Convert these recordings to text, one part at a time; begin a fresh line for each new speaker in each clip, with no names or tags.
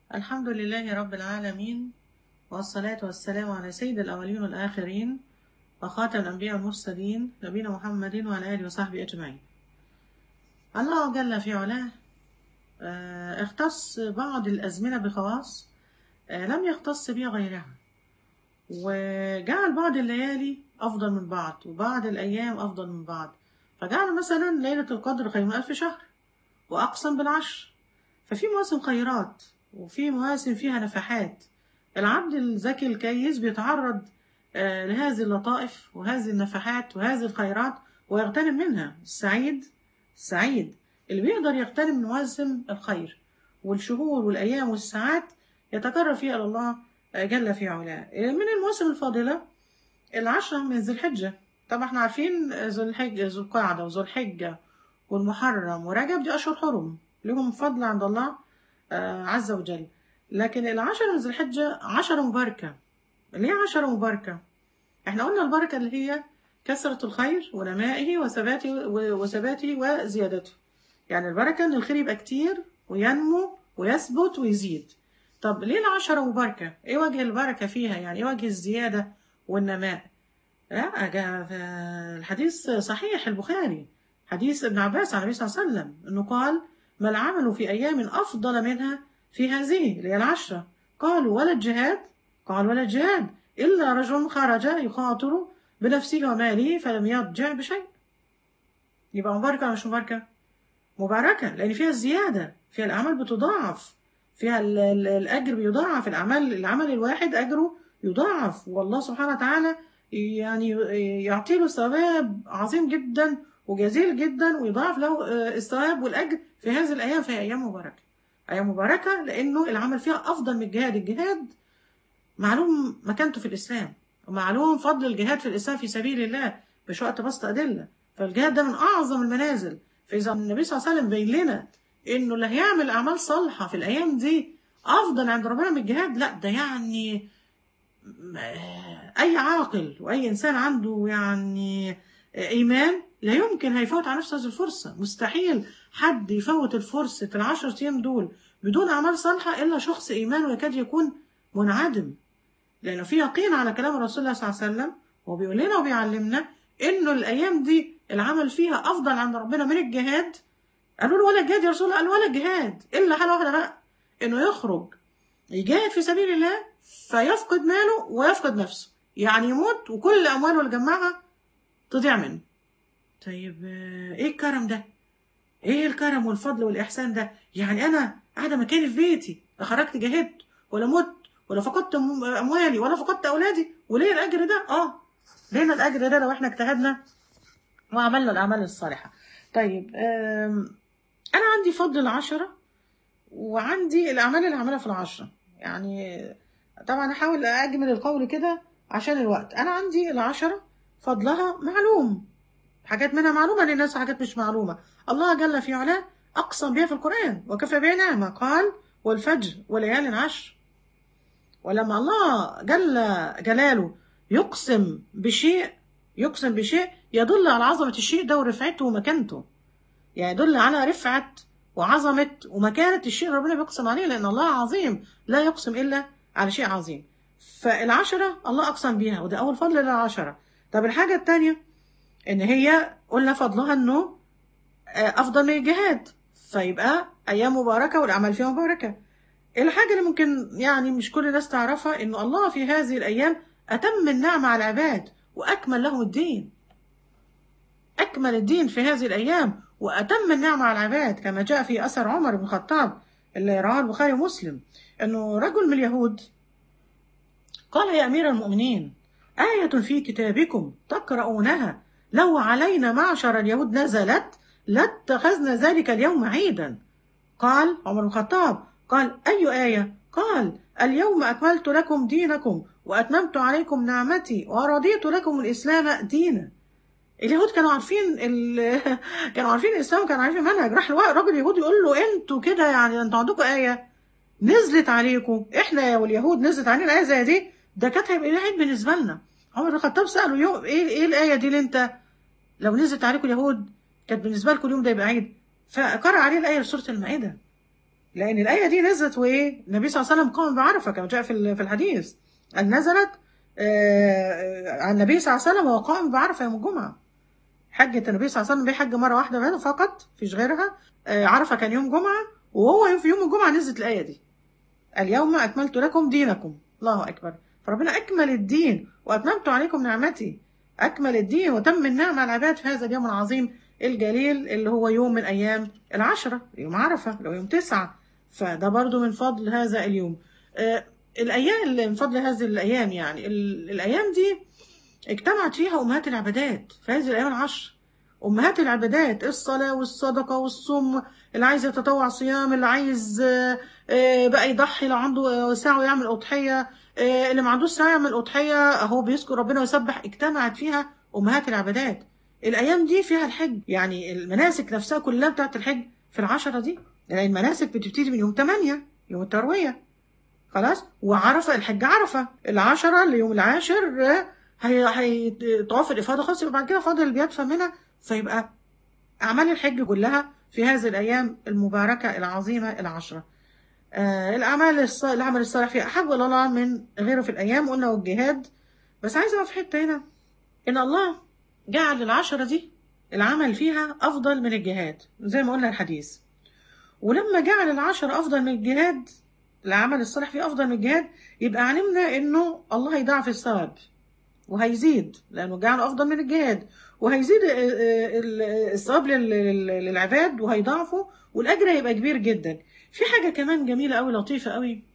الحمد لله رب العالمين والصلاة والسلام على سيد الأولين والآخرين وخاتم الأنبياء والمرسلين نبينا محمد وعلى آله وصحبه أجمعين الله جل في علاه آه، اختص بعض الأزمنة بخواص آه، لم يختص بها غيرها وجعل بعض الليالي أفضل من بعض وبعض الأيام أفضل من بعض فجعل مثلا ليلة القدر خير من ألف شهر وأقسم بالعشر ففي مواسم خيرات وفي مواسم فيها نفحات العبد الذكي الكيس بيتعرض آه، لهذه اللطائف وهذه النفحات وهذه الخيرات ويغتنم منها السعيد السعيد اللي بيقدر يغتنم من مواسم الخير والشهور والأيام والساعات يتقرب فيها إلى الله آه، جل في علاه من المواسم الفاضلة العشرة من ذي الحجة طبعا احنا عارفين ذو الحجة ذو القعدة وذو الحجة والمحرم ورجب دي أشهر حرم لهم فضل عند الله آه، عز وجل لكن العشرة من ذي الحجة عشرة مباركة ليه عشرة مباركة؟ احنا قلنا البركة اللي هي كثرة الخير ونمائه وثباته وثباته وزيادته يعني البركة ان الخير يبقى كتير وينمو ويثبت ويزيد طب ليه العشرة مباركة؟ ايه وجه البركة فيها؟ يعني ايه وجه الزيادة والنماء؟ لا جاء في الحديث صحيح البخاري حديث ابن عباس عن النبي صلى الله عليه وسلم انه قال ما العمل في ايام افضل منها في هذه اللي هي العشرة قالوا ولا الجهاد قال ولا الجهاد إلا رجل خرج يخاطر بنفسه وماله فلم يرجع بشيء يبقى مباركة ولا مش مباركة؟ مباركة لأن فيها الزيادة فيها الأعمال بتضاعف فيها ال- ال- الأجر بيضاعف الأعمال العمل الواحد أجره يضاعف والله سبحانه وتعالى يعني يعطي له ثواب عظيم جدا وجزيل جدا ويضاعف له آه، الثواب والأجر في هذه الأيام فهي أيام مباركة أيام مباركة لأنه العمل فيها أفضل من الجهاد الجهاد معلوم مكانته في الإسلام ومعلوم فضل الجهاد في الإسلام في سبيل الله مش وقت بسط أدلة فالجهاد ده من أعظم المنازل فإذا النبي صلى الله عليه وسلم بين لنا إنه اللي هيعمل أعمال صالحة في الأيام دي أفضل عند ربنا من الجهاد لا ده يعني آه، أي عاقل وأي إنسان عنده يعني إيمان لا يمكن هيفوت على نفسه هذه الفرصة مستحيل حد يفوت الفرصة العشر أيام دول بدون أعمال صالحة إلا شخص إيمانه يكاد يكون منعدم لأنه في يقين على كلام الرسول الله صلى الله عليه وسلم وبيقول لنا وبيعلمنا إنه الأيام دي العمل فيها أفضل عند ربنا من الجهاد قالوا له ولا الجهاد يا رسول الله قال ولا الجهاد إلا حالة واحدة بقى إنه يخرج يجاهد في سبيل الله فيفقد ماله ويفقد نفسه يعني يموت وكل أمواله اللي جمعها تضيع منه طيب آه، إيه الكرم ده؟ إيه الكرم والفضل والإحسان ده؟ يعني أنا قاعدة مكاني في بيتي لا خرجت جاهدت ولا مت ولا فقدت أم- أموالي ولا فقدت أولادي وليه الأجر ده؟ آه لينا الأجر ده لو إحنا اجتهدنا وعملنا الأعمال الصالحة طيب آم، أنا عندي فضل العشرة وعندي الأعمال اللي هعملها في العشرة يعني طبعا أحاول أجمل القول كده عشان الوقت أنا عندي العشرة فضلها معلوم حاجات منها معلومة للناس وحاجات مش معلومة الله جل في علاه أقسم بها في القرآن وكفى بها نعمة قال والفجر وليال عشر ولما الله جل جلاله يقسم بشيء يقسم بشيء يدل على عظمة الشيء ده ورفعته ومكانته يعني يدل على رفعة وعظمة ومكانة الشيء اللي ربنا بيقسم عليه لأن الله عظيم لا يقسم إلا على شيء عظيم فالعشرة الله أقسم بيها وده أول فضل للعشرة طب الحاجة التانية إن هي قلنا فضلها إنه آه، أفضل من الجهاد فيبقى أيام مباركة والأعمال فيها مباركة الحاجة اللي ممكن يعني مش كل الناس تعرفها إنه الله في هذه الأيام أتم النعمة على العباد وأكمل لهم الدين أكمل الدين في هذه الأيام وأتم النعمة على العباد كما جاء في أثر عمر بن الخطاب اللي رواه البخاري ومسلم إنه رجل من اليهود قال يا أمير المؤمنين آية في كتابكم تقرؤونها لو علينا معشر اليهود نزلت لاتخذنا ذلك اليوم عيدا قال عمر بن الخطاب قال أي آية قال اليوم أكملت لكم دينكم وأتممت عليكم نعمتي ورضيت لكم الإسلام دينا اليهود كانوا عارفين ال... كانوا عارفين الإسلام وكانوا عارفين المنهج راح الوا- الراجل اليهودي يقول له أنتوا كده يعني أنتوا عندكم آية نزلت عليكم إحنا واليهود نزلت علينا آية زي دي ده كانت هيبقى عيب بالنسبة لنا عمر بن الخطاب سأله يوم إيه إيه الآية دي اللي أنت لو نزلت عليكم اليهود كانت بالنسبة لكم اليوم ده يبقى عيد فقرأ عليه الآية في سورة المائدة لان الايه دي نزلت وايه النبي صلى الله عليه وسلم قام بعرفه كما جاء في ال- في الحديث ان نزلت آه، عن النبي صلى الله عليه وسلم وهو قائم بعرفه يوم الجمعه حجة النبي صلى الله عليه وسلم بيحج مرة واحدة بس فقط فيش غيرها آه، عرفة كان يوم جمعة وهو في يوم الجمعة نزلت الآية دي اليوم أكملت لكم دينكم الله أكبر فربنا أكمل الدين وأتممت عليكم نعمتي أكمل الدين وتم النعمة على العباد في هذا اليوم العظيم الجليل اللي هو يوم من أيام العشرة يوم عرفة اللي هو يوم تسعة فده برضو من فضل هذا اليوم آه، الأيام اللي من فضل هذه الأيام يعني ال- الأيام دي اجتمعت فيها أمهات العبادات في هذه الأيام العشر أمهات العبادات الصلاة والصدقة والصوم اللي عايز يتطوع صيام اللي عايز آه، آه، بقى يضحي لو عنده آه، ساعة ويعمل أضحية آه، اللي ما عندوش ساعة يعمل أضحية أهو بيذكر ربنا ويسبح اجتمعت فيها أمهات العبادات الأيام دي فيها الحج يعني المناسك نفسها كلها بتاعت الحج في العشرة دي لأن المناسك بتبتدي من يوم 8 يوم التروية خلاص وعرفة الحج عرفة العشرة ليوم العاشر آه، هي هي طواف الإفاضة خلاص يبقى بعد كده فاضل اللي بيدفع منها فيبقى أعمال الحج كلها في هذه الأيام المباركة العظيمة العشرة آه الأعمال الص... العمل الصالح فيها أحب إلى الله من غيره في الأيام قلنا والجهاد بس عايزة أقف في حتة هنا إن الله جعل العشرة دي العمل فيها أفضل من الجهاد زي ما قلنا الحديث ولما جعل العشرة أفضل من الجهاد العمل الصالح فيه أفضل من الجهاد يبقى علمنا إنه الله يضاعف الثواب وهيزيد لأنه جعله أفضل من الجهاد وهيزيد آه، آه، ال- الثواب لل- لل- للعباد وهيضاعفه والأجر هيبقى كبير جدا في حاجة كمان جميلة أوي لطيفة أوي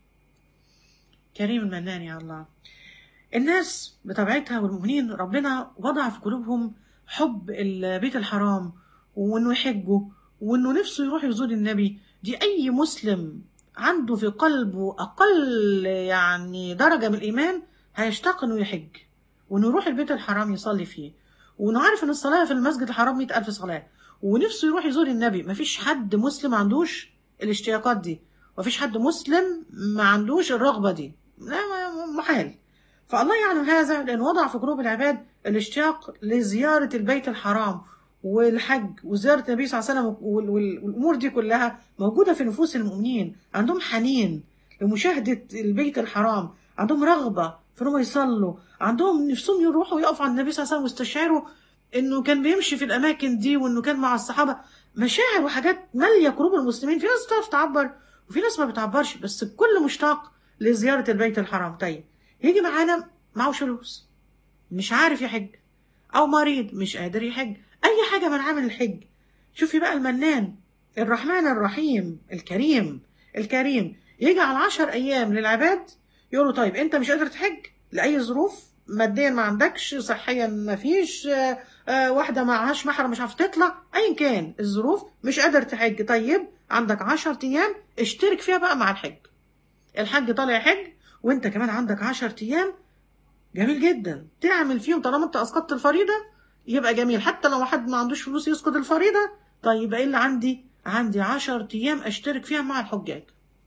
كريم المنان يا الله الناس بطبيعتها والمؤمنين ربنا وضع في قلوبهم حب البيت الحرام وانه يحجوا وانه نفسه يروح يزور النبي دي اي مسلم عنده في قلبه اقل يعني درجة من الايمان هيشتاق انه يحج وانه يروح البيت الحرام يصلي فيه وانه عارف ان الصلاة في المسجد الحرام مئة الف صلاة ونفسه يروح يزور النبي مفيش حد مسلم ما عندوش الاشتياقات دي مفيش حد مسلم ما عندوش الرغبة دي لا ما- محال فالله يعلم هذا لأن وضع في قلوب العباد الاشتياق لزيارة البيت الحرام والحج وزيارة النبي صلى الله عليه وسلم وال- وال- والأمور دي كلها موجودة في نفوس المؤمنين عندهم حنين لمشاهدة البيت الحرام عندهم رغبة في انهم يصلوا عندهم نفسهم يروحوا يقفوا عند النبي صلى الله عليه وسلم ويستشعروا انه كان بيمشي في الاماكن دي وانه كان مع الصحابه مشاعر وحاجات ماليه قلوب المسلمين في ناس بتعرف تعبر وفي ناس ما بتعبرش بس الكل مشتاق لزياره البيت الحرام طيب يجي معانا معهوش فلوس مش عارف يحج او مريض مش قادر يحج اي حاجه من عامل الحج شوفي بقى المنان الرحمن الرحيم الكريم الكريم يجعل عشر ايام للعباد يقولوا طيب انت مش قادر تحج لاي ظروف ماديا ما عندكش صحيا ما فيش آه، آه، واحده معهاش محرم مش عارفه تطلع ايا كان الظروف مش قادر تحج طيب عندك عشر ايام اشترك فيها بقى مع الحج الحج طالع حج وانت كمان عندك عشر ايام جميل جدا تعمل فيهم طالما انت اسقطت الفريضه يبقى جميل حتى لو حد ما عندوش فلوس يسقط الفريضه طيب ايه اللي عندي عندي عشر ايام اشترك فيها مع الحجاج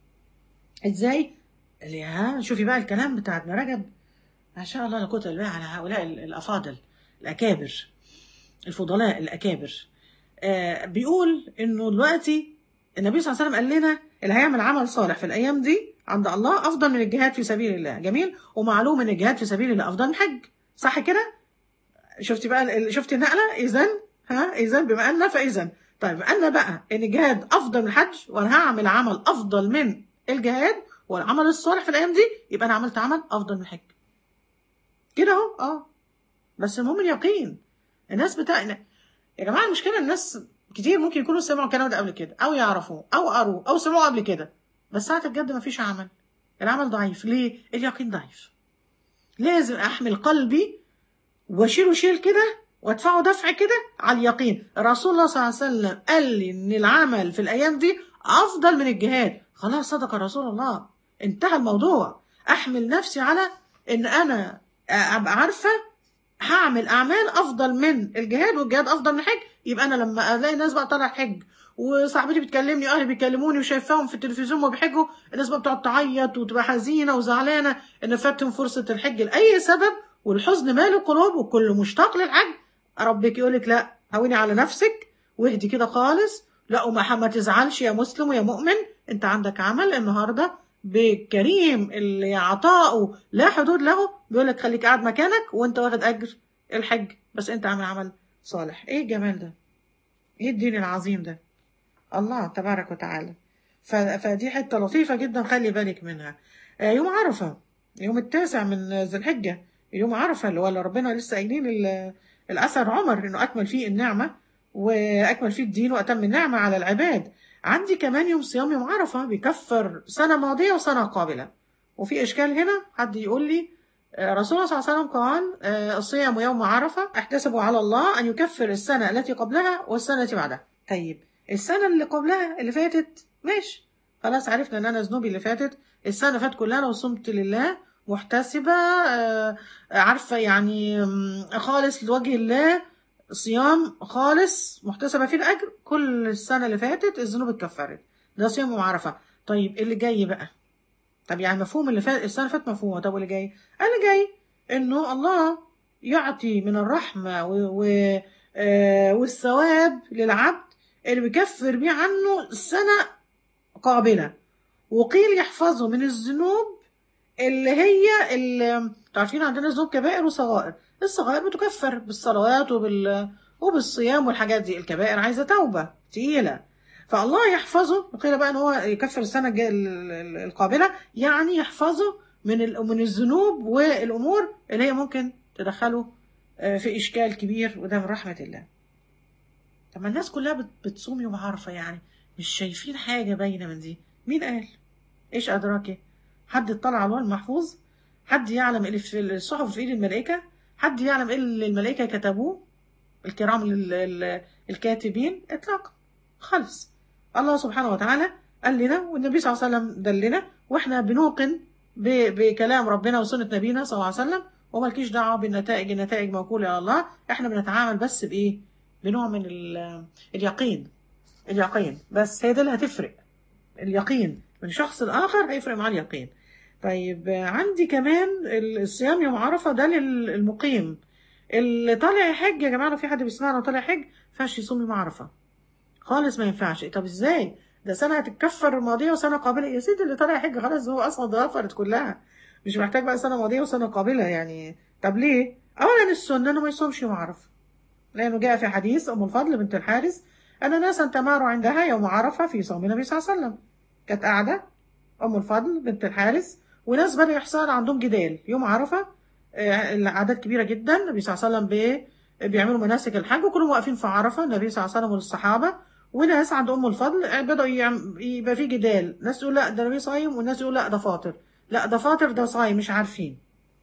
ازاي اللي ها شوفي بقى الكلام بتاع ابن رجب ما شاء الله لا قوه الا بالله على هؤلاء ال- الافاضل الاكابر الفضلاء الاكابر آه بيقول انه دلوقتي النبي صلى الله عليه وسلم قال لنا اللي هيعمل عمل صالح في الايام دي عند الله افضل من الجهاد في سبيل الله جميل ومعلوم ان الجهاد في سبيل الله افضل من الحج صح كده شفتي بقى ال- شفتي النقله اذا ها اذا بما ان فاذا طيب بما ان بقى ان الجهاد افضل من الحج وانا هعمل عمل افضل من الجهاد والعمل الصالح في الايام دي يبقى انا عملت عمل افضل من الحج كده اهو اه بس المهم اليقين الناس بتاع يا جماعه المشكله الناس كتير ممكن يكونوا سمعوا الكلام ده قبل كده او يعرفوه او قروه او سمعوه قبل كده بس ساعه الجد مفيش عمل العمل ضعيف ليه اليقين ضعيف لازم احمل قلبي واشيله شيل كده وادفعه دفع كده على اليقين رسول الله صلى الله عليه وسلم قال لي ان العمل في الايام دي افضل من الجهاد خلاص صدق رسول الله انتهى الموضوع احمل نفسي على ان انا ابقى عارفه هعمل اعمال افضل من الجهاد والجهاد افضل من الحج يبقى انا لما الاقي الناس بقى طالعه حج وصاحبتي بتكلمني واهلي بيكلموني وشايفاهم في التلفزيون وهم بيحجوا الناس بقى بتقعد تعيط وتبقى حزينه وزعلانه ان فاتهم فرصه الحج لاي سبب والحزن مال القلوب والكل مشتاق للحج ربك يقول لك لا هوني على نفسك واهدي كده خالص لا وما ما تزعلش يا مسلم ويا مؤمن انت عندك عمل النهارده بكريم اللي عطاؤه لا حدود له بيقول لك خليك قاعد مكانك وانت واخد اجر الحج بس انت عامل عمل صالح ايه الجمال ده ايه الدين العظيم ده الله تبارك وتعالى ف- فدي حته لطيفه جدا خلي بالك منها آه، يوم عرفه يوم التاسع من ذي الحجه يوم عرفه اللي هو اللي ربنا لسه قايلين ال- الاثر عمر انه اكمل فيه النعمه واكمل فيه الدين واتم النعمه على العباد عندي كمان يوم صيام يوم عرفه بيكفر سنه ماضيه وسنه قابله وفي اشكال هنا حد يقول لي آه، رسول الله صلى الله عليه وسلم قال آه، الصيام يوم عرفه احتسب على الله ان يكفر السنه التي قبلها والسنه التي بعدها طيب السنه اللي قبلها اللي فاتت ماشي خلاص عرفنا ان انا ذنوبي اللي فاتت السنه اللي فاتت كلها لو صمت لله محتسبه آه، عارفه يعني مم، خالص لوجه الله صيام خالص محتسبه فيه الاجر كل السنه اللي فاتت الذنوب اتكفرت ده صيام يوم عرفه طيب اللي جاي بقى طب يعني مفهوم اللي فات السنه اللي فاتت مفهومه طب واللي جاي اللي جاي انه الله يعطي من الرحمه و... و... آه والثواب للعبد اللي بيكفر بيه عنه سنه قابله وقيل يحفظه من الذنوب اللي هي اللي عارفين عندنا ذنوب كبائر وصغائر الصغائر بتكفر بالصلوات وبال وبالصيام والحاجات دي الكبائر عايزه توبه تقيله فالله يحفظه قيل بقى ان هو يكفر السنه الجاية ال- ال- القابله يعني يحفظه من ال- من الذنوب والامور اللي هي ممكن تدخله آه، في اشكال كبير وده من رحمه الله طب ما الناس كلها بت- بتصوم يوم عرفه يعني مش شايفين حاجه باينه من دي مين قال ايش ادراك حد اطلع على الوان المحفوظ حد يعلم اللي في الصحف في ايد الملائكه حد يعلم ايه اللي الملائكه كتبوه الكرام ال- ال- الكاتبين اطلاقا خالص الله سبحانه وتعالى قال لنا والنبي صلى الله عليه وسلم دلنا واحنا بنوقن ب- بكلام ربنا وسنه نبينا صلى الله عليه وسلم ومالكيش دعوه بالنتائج النتائج موكوله الى الله احنا بنتعامل بس بايه بنوع من ال- اليقين اليقين بس هي دي اللي هتفرق اليقين من شخص لآخر هيفرق معاه اليقين طيب آه، عندي كمان الصيام يوم عرفة ده للمقيم اللي طالع يحج يا جماعة لو في حد بيسمعنا وطالع يحج ما ينفعش يصوم يوم عرفة خالص ما ينفعش طب ازاي ده سنة هتتكفر ماضية وسنة قابلة يا سيدي اللي طالع يحج خلاص هو أصلا اتغفرت كلها مش محتاج بقى سنة ماضية وسنة قابلة يعني طب ليه؟ أولا السنة إنه ما يصومش يوم عرفة لأنه جاء في حديث أم الفضل بنت الحارث أن ناسا تماروا عندها يوم عرفة في صوم النبي صلى الله عليه وسلم كانت قاعدة أم الفضل بنت الحارث وناس بدأ يحصل عندهم جدال يوم عرفة آه، الأعداد كبيرة جدا النبي صلى الله عليه وسلم بي- بيعملوا مناسك الحج وكلهم واقفين في عرفة النبي صلى الله عليه وسلم والصحابة وناس عند أم الفضل آه، بدأوا يعم- يبقى في جدال ناس تقول لا ده النبي صايم والناس يقول لا ده فاطر لا ده فاطر ده صايم مش عارفين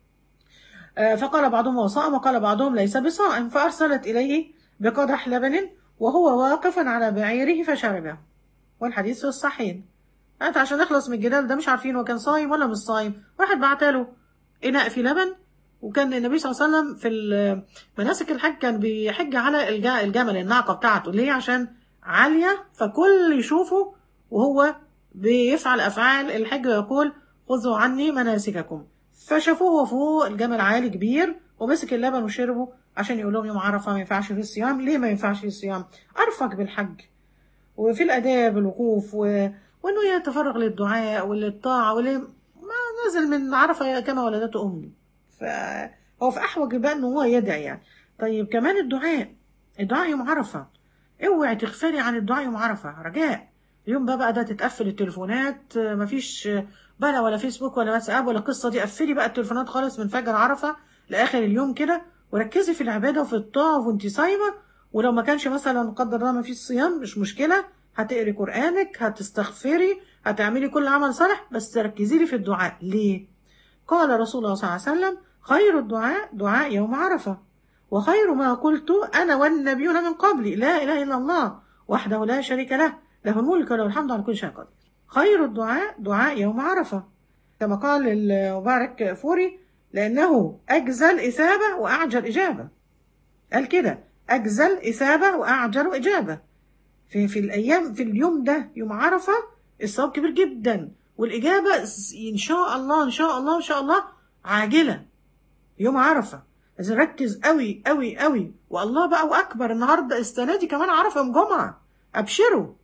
آه، فقال بعضهم هو صائم وقال بعضهم ليس بصائم فأرسلت إليه بقدح لبن وهو واقف على بعيره فشربه والحديث في الصحيحين انت عشان نخلص من الجدال ده مش عارفين هو كان صايم ولا مش صايم واحد بعتله اناء في لبن وكان النبي صلى الله عليه وسلم في ال- مناسك الحج كان بيحج على الج- الجمل الناقه بتاعته ليه عشان عاليه فكل يشوفه وهو بيفعل افعال الحج ويقول خذوا عني مناسككم فشافوه وهو فوق الجمل عالي كبير ومسك اللبن وشربه عشان يقول لهم يوم عرفه ما ينفعش فيه الصيام ليه ما ينفعش فيه الصيام ارفق بالحج وفي الاداب الوقوف و... وانه يتفرغ للدعاء وللطاعه ول ما نزل من عرفه كما ولدته امي فهو في احوج بقى ان هو يدعي يعني طيب كمان الدعاء الدعاء يوم عرفه اوعي تغفلي عن الدعاء يوم عرفه رجاء اليوم بقى بقى ده تتقفل التليفونات آه، مفيش آه، بلا ولا فيسبوك ولا واتساب ولا القصه دي قفلي بقى التليفونات خالص من فجر عرفه لاخر اليوم كده وركزي في العباده وفي الطاعه وانت صايمه ولو ما كانش مثلا قدر الله ما فيش صيام مش مشكله هتقري قرانك هتستغفري هتعملي كل عمل صالح بس تركزي لي في الدعاء ليه قال رسول الله صلى الله عليه وسلم خير الدعاء دعاء يوم عرفه وخير ما قلت انا والنبيون من قبلي لا اله الا الله وحده لا شريك له له الملك وله الحمد على كل شيء قدير خير الدعاء دعاء يوم عرفه كما قال المبارك فوري لانه اجزل اثابه واعجل اجابه قال كده اجزل اثابه واعجل اجابه في في الايام في اليوم ده يوم عرفه الثواب كبير جدا والاجابه س- ان شاء الله ان شاء الله ان شاء الله عاجله يوم عرفه لازم نركز قوي قوي قوي والله بقى واكبر النهارده السنه دي كمان عرفه يوم جمعه ابشروا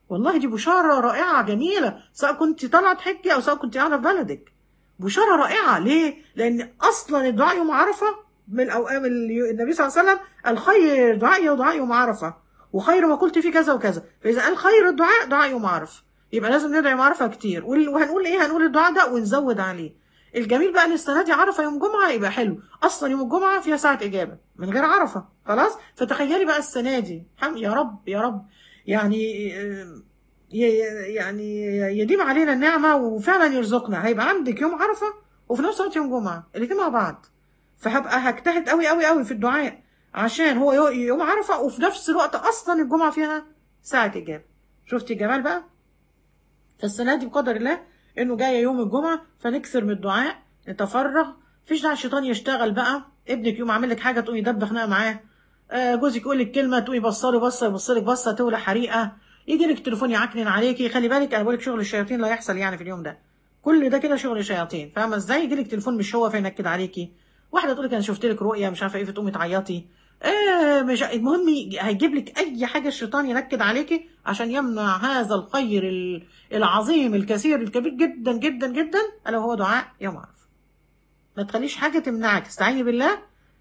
والله دي بشاره رائعه جميله سواء كنت طالعه تحجي او سواء كنت قاعده في بلدك بشاره رائعه ليه؟ لان اصلا الدعاء يوم عرفه من اوقات النبي صلى الله عليه وسلم الخير دعاء ودعاء يوم عرفه وخير ما قلت فيه كذا وكذا فاذا قال خير الدعاء دعاء يوم عرفه يبقى لازم ندعي يوم عرفه كتير وال- وهنقول ايه هنقول الدعاء ده ونزود عليه الجميل بقى ان السنه دي عرفه يوم جمعه يبقى حلو اصلا يوم الجمعه فيها ساعه اجابه من غير عرفه خلاص فتخيلي بقى السنه دي حم- يا رب يا رب يعني آه، ي- يعني يديم علينا النعمه وفعلا يرزقنا هيبقى عندك يوم عرفه وفي نفس الوقت يوم جمعه الاثنين مع بعض فهبقى هجتهد قوي قوي قوي في الدعاء عشان هو يو- يوم عرفه وفي نفس الوقت اصلا الجمعه فيها ساعه اجابه شفتي الجمال بقى فالسنه دي بقدر الله انه جايه يوم الجمعه فنكثر من الدعاء نتفرغ مفيش داعي الشيطان يشتغل بقى ابنك يوم عامل لك حاجه تقومي يدبخ خناقه معاه آه، جوزك يقول لك كلمه تقومي بصلي بصه يبص لك بصه تولع حريقه يجي لك تليفون يعكنن عليكي خلي بالك انا بقول لك شغل الشياطين لا يحصل يعني في اليوم ده كل ده كده شغل شياطين فاهمه ازاي يجي لك تليفون مش هو فينكد عليكي واحده تقول لك انا شفت لك رؤيه مش عارفه ايه فتقومي تعيطي آه مش المهم يجي- هيجيب لك اي حاجه الشيطان ينكد عليكي عشان يمنع هذا الخير ال- العظيم الكثير الكبير جدا جدا جدا الا وهو دعاء يوم عرفه ما تخليش حاجه تمنعك استعيني بالله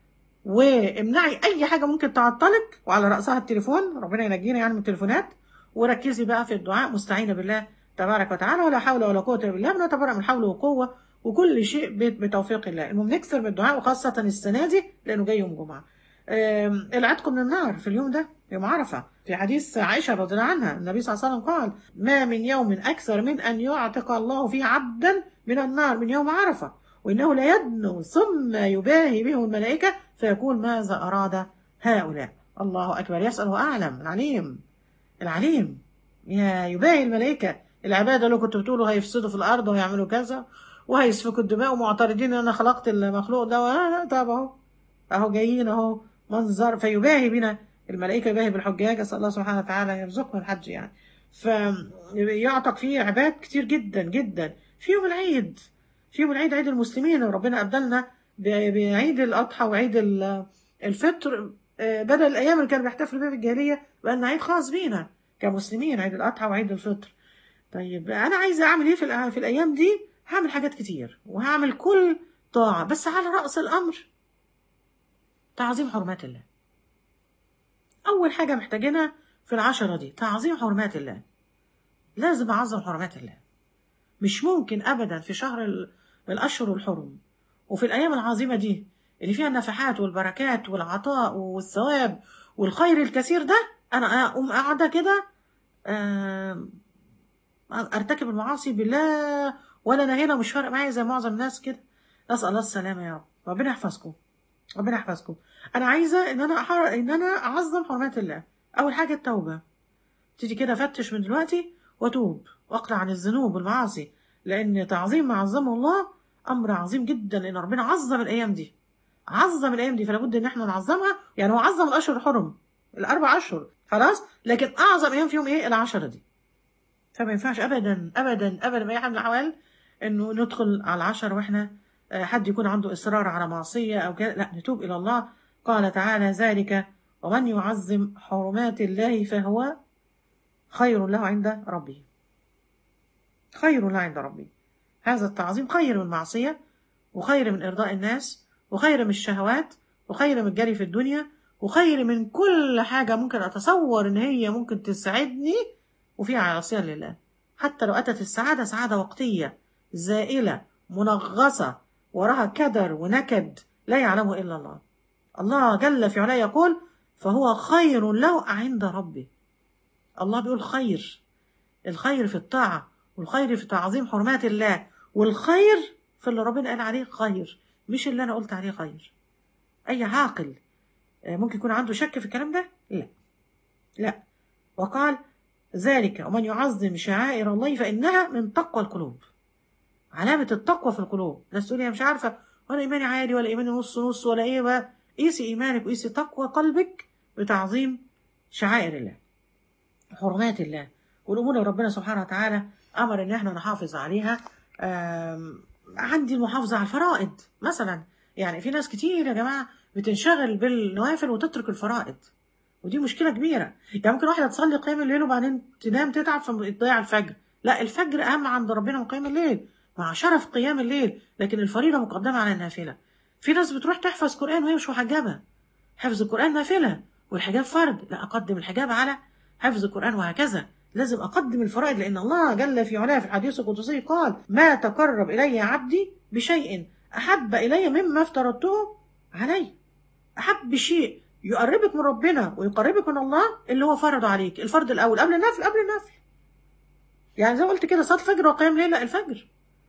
وامنعي اي حاجه ممكن تعطلك وعلى راسها التليفون ربنا ينجينا يعني من التليفونات وركزي بقى في الدعاء مستعينه بالله تبارك وتعالى ولا حول ولا قوه الا بالله بنتبرأ من حول وقوه وكل شيء ب- بتوفيق الله المهم نكثر من الدعاء وخاصه السنه دي لانه جاي يوم جمعه آم، العتق من النار في اليوم ده يوم عرفه في حديث عائشه رضي الله عنها النبي صلى الله عليه وسلم قال ما من يوم اكثر من ان يعتق الله فيه عبدا من النار من يوم عرفه وانه لا يدنو ثم يباهي به الملائكه فيقول ماذا اراد هؤلاء الله اكبر يسال اعلم العليم العليم يا يباهي الملائكه العباده اللي كنتوا بتقولوا هيفسدوا في الارض وهيعملوا كذا وهيسفكوا الدماء ومعترضين ان انا خلقت المخلوق ده وأنا- طب اهو اهو جايين اهو منظر فيباهي بنا الملائكه يباهي بالحجاج اسال الله سبحانه وتعالى يرزقنا الحج يعني فيعتق فيه عباد كتير جدا جدا في يوم العيد في يوم العيد عيد المسلمين وربنا ابدلنا ب- بعيد الاضحى وعيد ال- الفطر آه، بدل الايام اللي كانوا بيحتفلوا بيها في الجاهليه بقى لنا عيد خاص بينا كمسلمين عيد الاضحى وعيد الفطر طيب انا عايزه اعمل ايه في, الأ- في الايام دي هعمل حاجات كتير وهعمل كل طاعه بس على راس الامر تعظيم حرمات الله اول حاجه محتاجينها في العشره دي تعظيم حرمات الله لازم اعظم حرمات الله مش ممكن ابدا في شهر ال- من الاشهر الحرم وفي الايام العظيمه دي اللي فيها النفحات والبركات والعطاء والثواب والخير الكثير ده انا اقوم قاعده كده آم، ارتكب المعاصي بالله ولا انا هنا مش فارق معايا زي معظم الناس كده نسال الله السلامه يا رب ربنا يحفظكم ربنا يحفظكم انا عايزه ان انا أحر... ان انا اعظم حرمات الله اول حاجه التوبه تيجي كده افتش من دلوقتي واتوب واقلع عن الذنوب والمعاصي لان تعظيم ما عظمه الله امر عظيم جدا لان ربنا عظم الايام دي عظم الايام دي فلا بد ان احنا نعظمها يعني هو عظم الاشهر الحرم الاربع اشهر خلاص لكن اعظم ايام فيهم ايه العشره دي فما ينفعش ابدا ابدا ابدا باي حال من الاحوال انه ندخل على العشر واحنا آه، حد يكون عنده اصرار على معصيه او كده لا نتوب الى الله قال تعالى ذلك ومن يعظم حرمات الله فهو خير له عند ربه خير له عند ربه هذا التعظيم خير من المعصيه وخير من ارضاء الناس وخير من الشهوات وخير من الجري في الدنيا وخير من كل حاجه ممكن اتصور ان هي ممكن تسعدني وفيها عصيان لله حتى لو أتت السعادة سعادة وقتية زائلة منغصة وراها كدر ونكد لا يعلمه إلا الله الله جل في علاه يقول فهو خير له عند ربه الله بيقول خير الخير في الطاعة والخير في تعظيم حرمات الله والخير في اللي ربنا قال عليه خير مش اللي أنا قلت عليه خير أي عاقل آه، ممكن يكون عنده شك في الكلام ده لا لا وقال ذلك ومن يعظم شعائر الله فإنها من تقوى القلوب علامة التقوى في القلوب ناس تقول لي مش عارفة ولا إيماني عالي ولا إيماني نص نص ولا إيه بقى قيسي إيمانك وقيسي تقوى قلبك بتعظيم شعائر الله حرمات الله والأمور اللي ربنا سبحانه وتعالى أمر إن إحنا نحافظ عليها آم، عندي المحافظة على الفرائض مثلا يعني في ناس كتير يا جماعة بتنشغل بالنوافل وتترك الفرائض ودي مشكله كبيره يعني ممكن واحده تصلي قيام الليل وبعدين تنام تتعب فتضيع الفجر لا الفجر اهم عند ربنا من قيام الليل مع شرف قيام الليل لكن الفريضه مقدمه على النافله في ناس بتروح تحفظ قران وهي مش محجبه حفظ القران نافله والحجاب فرض لا اقدم الحجاب على حفظ القران وهكذا لازم اقدم الفرائض لان الله جل في علاه في الحديث القدسي قال ما تقرب الي عبدي بشيء احب الي مما افترضته عليه احب شيء يقربك من ربنا ويقربك من الله اللي هو فرضه عليك الفرض الاول قبل النفل قبل النفل يعني زي ما قلت كده صلاه الفجر وقيام ليله الفجر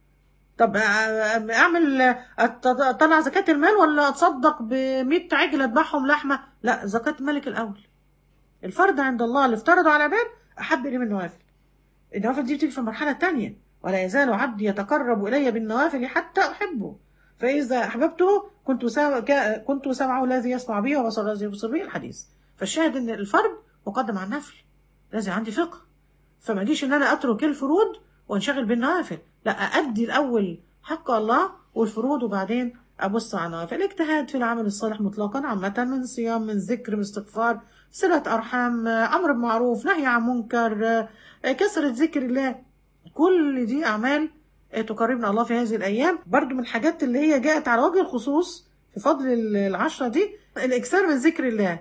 طب اعمل اطلع زكاه المال ولا اتصدق ب 100 عجل اذبحهم لحمه لا زكاه الملك الاول الفرض عند الله اللي افترضه على العباد احب اليه من النوافل النوافل دي بتيجي في المرحله الثانيه ولا يزال عبدي يتقرب الي بالنوافل حتى احبه فاذا احببته كنت سام... كنت سمعه الذي يسمع به وبصره الذي يبصر به الحديث فالشاهد ان الفرض مقدم على النفل لازم عندي فقه فما اجيش ان انا اترك الفروض وانشغل بالنوافل لا أدي الأول حق الله والفروض وبعدين أبص على النوافل الاجتهاد في العمل الصالح مطلقا عامة من صيام من ذكر من استغفار صلة أرحام أمر بمعروف نهي عن منكر كثرة ذكر الله كل دي أعمال تقربنا الله في هذه الأيام برضو من الحاجات اللي هي جاءت على وجه الخصوص في فضل العشرة دي الإكثار من ذكر الله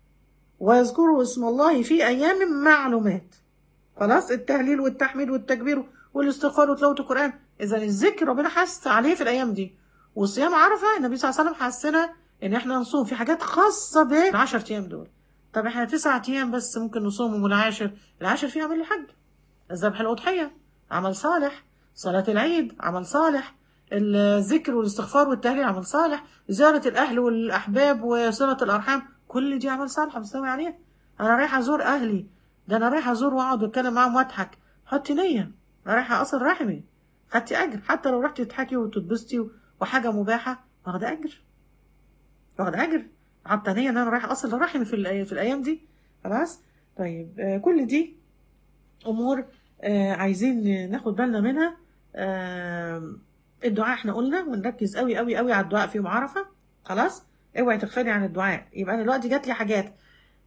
ويذكروا اسم الله في أيام معلومات خلاص التهليل والتحميد والتكبير والاستغفار وتلاوة القرآن إذا الذكر ربنا حث عليه في الأيام دي وصيام عرفة النبي صلى الله عليه وسلم حثنا إن إحنا نصوم في حاجات خاصة بالعشر أيام دول طب إحنا تسعة أيام بس ممكن نصومهم والعاشر العاشر فيه عمل الحج الذبح الأضحية عمل صالح صلاة العيد عمل صالح الذكر والاستغفار والتهليل عمل صالح زيارة الأهل والأحباب وصلة الأرحام كل دي عمل صالح بستوي عليها أنا رايحة أزور أهلي ده أنا رايحة أزور وأقعد وأتكلم معاهم وأضحك حطي نية أنا رايحة أصل رحمي خدتي أجر حتى لو رحتي تضحكي وتتبسطي وحاجة مباحة واخدة أجر واخدة أجر عبتانية إن أنا رايحة أصل رحمي في, في الأيام دي خلاص طيب آه كل دي أمور آه عايزين ناخد بالنا منها آه الدعاء احنا قلنا ونركز قوي قوي قوي على الدعاء في يوم عرفة خلاص اوعي تغفلي عن الدعاء يبقى انا دلوقتي جات لي حاجات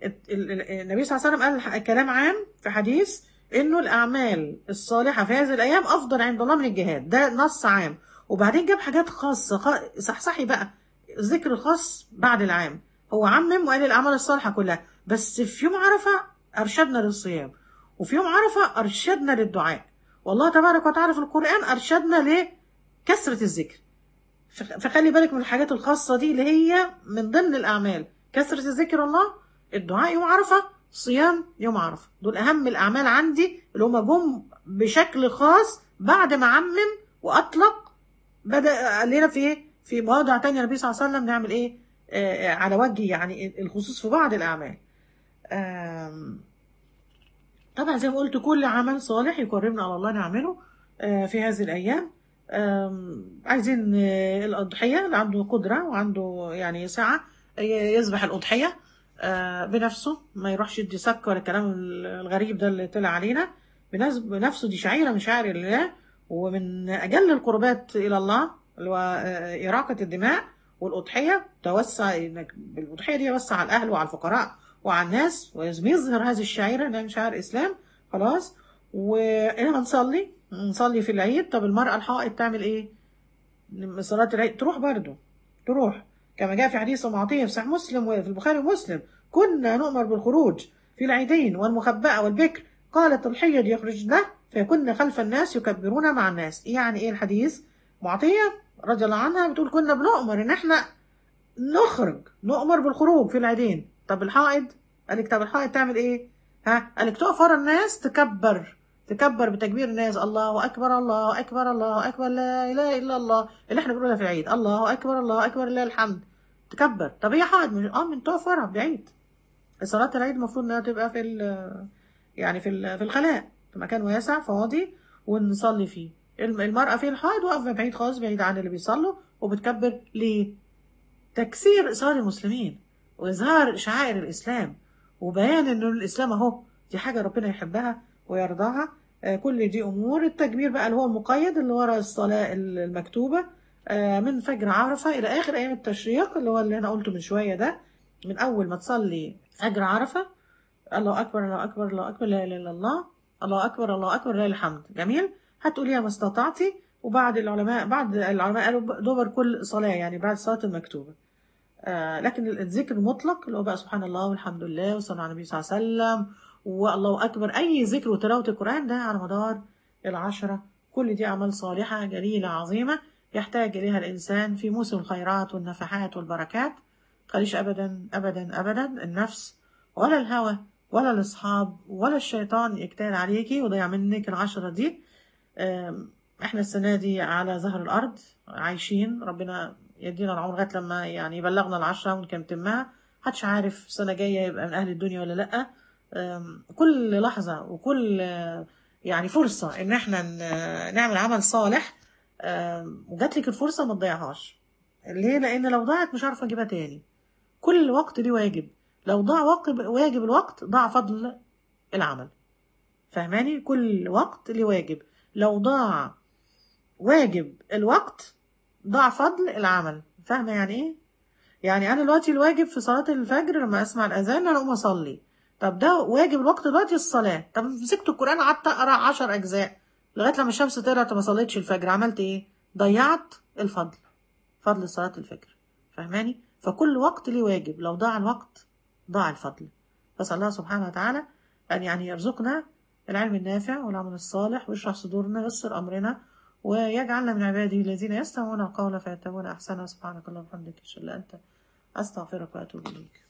النبي صلى الله عليه وسلم قال كلام عام في حديث انه الاعمال الصالحه في هذه الايام افضل عند الله من الجهاد ده نص عام وبعدين جاب حاجات خاصه صحصحي بقى الذكر الخاص بعد العام هو عمم وقال الاعمال الصالحه كلها بس في يوم عرفه ارشدنا للصيام وفي يوم عرفه ارشدنا للدعاء والله تبارك وتعالى في القران ارشدنا لكثره الذكر فخلي بالك من الحاجات الخاصه دي اللي هي من ضمن الاعمال كثره ذكر الله الدعاء يوم عرفه صيام يوم عرفه دول اهم الاعمال عندي اللي هم جم بشكل خاص بعد ما عمم واطلق بدا قال لنا في ايه في مواضع تانية النبي صلى الله عليه وسلم نعمل ايه آه على وجه يعني الخصوص في بعض الاعمال طبعا زي ما قلت كل عمل صالح يقربنا على الله نعمله آه في هذه الايام عايزين الاضحيه اللي عنده قدره وعنده يعني سعه يذبح الاضحيه بنفسه ما يروحش يدي سك ولا الكلام الغريب ده اللي طلع علينا بنفسه دي شعيره من شعائر الله ومن اجل القربات الى الله اللي هو اراقه الدماء والاضحيه توسع انك بالاضحيه دي يوسع على الاهل وعلى الفقراء وعلى الناس ويظهر هذه الشعيره انها من شعائر الاسلام خلاص واحنا نصلي نصلي في العيد طب المراه الحائض تعمل ايه؟ صلاه العيد تروح برضه تروح كما جاء في حديث معطية في صحيح مسلم وفي البخاري ومسلم كنا نؤمر بالخروج في العيدين والمخبأة والبكر قالت الحيض يخرجن فكنا خلف الناس يكبرون مع الناس يعني ايه الحديث معطية رضي الله عنها بتقول كنا بنؤمر ان احنا نخرج نؤمر بالخروج في العيدين طب الحائض قالك طب الحائض تعمل ايه ها قالك تقف ورا الناس تكبر تكبر بتكبير الناس الله اكبر الله اكبر الله اكبر لا اله الا الله اللي احنا بنقولها في العيد الله اكبر الله اكبر لله الحمد تكبر طب هي حائض من اه من تقف ورا بعيد صلاة العيد المفروض انها تبقى في يعني في في الخلاء في مكان واسع فاضي ونصلي فيه المرأة في الحائض واقفة بعيد خالص بعيد عن اللي بيصلوا وبتكبر ليه؟ تكسير إصرار المسلمين وإظهار شعائر الإسلام وبيان إنه الإسلام أهو دي حاجة ربنا يحبها ويرضاها كل دي أمور التكبير بقى اللي هو المقيد اللي ورا الصلاة المكتوبة من فجر عرفة إلى آخر أيام التشريق اللي هو اللي أنا قلته من شوية ده من أول ما تصلي فجر عرفة الله أكبر الله أكبر الله أكبر لا إله إلا الله الله أكبر الله أكبر لله الحمد جميل هتقوليها ما استطعتي وبعد العلماء بعد العلماء قالوا دبر كل صلاة يعني بعد الصلاة المكتوبة آه لكن الذكر المطلق اللي هو بقى سبحان الله والحمد لله وصلى على النبي صلى الله عليه وسلم والله أكبر أي ذكر وتلاوة القرآن ده على مدار العشرة كل دي أعمال صالحة جليلة عظيمة يحتاج إليها الإنسان في موسم الخيرات والنفحات والبركات خليش أبدا أبدا أبدا النفس ولا الهوى ولا الأصحاب ولا الشيطان يجتهد عليكي ويضيع منك العشرة دي آم، احنا السنة دي على ظهر الأرض عايشين ربنا يدينا العمر لغاية لما يعني يبلغنا العشرة ونكمتمها محدش عارف السنة جاية يبقى من أهل الدنيا ولا لأ آم، كل لحظة وكل آه، يعني فرصة إن احنا ن- نعمل عمل صالح آم، وجات لك الفرصة ما تضيعهاش ليه؟ لأن لو ضاعت مش عارفة أجيبها تاني كل وقت ليه واجب لو ضاع واجب واجب الوقت ضاع فضل العمل فهماني كل وقت ليه واجب لو ضاع واجب الوقت ضاع فضل العمل فاهمة يعني ايه يعني انا دلوقتي الواجب في صلاة الفجر لما اسمع الاذان انا اقوم اصلي طب ده واجب الوقت دلوقتي الصلاة طب مسكت القرآن قعدت اقرا عشر اجزاء لغاية لما الشمس طلعت وما صليتش الفجر عملت ايه ضيعت الفضل فضل صلاة الفجر فاهماني فكل وقت ليه واجب لو ضاع الوقت ضاع الفضل فاسأل الله سبحانه وتعالى أن يعني يرزقنا العلم النافع والعمل الصالح ويشرح صدورنا ويسر أمرنا ويجعلنا من عباده الذين يستمعون القول فيتبعون أحسنه سبحانك اللهم وبحمدك أشهد أن لا إله إلا أنت أستغفرك وأتوب إليك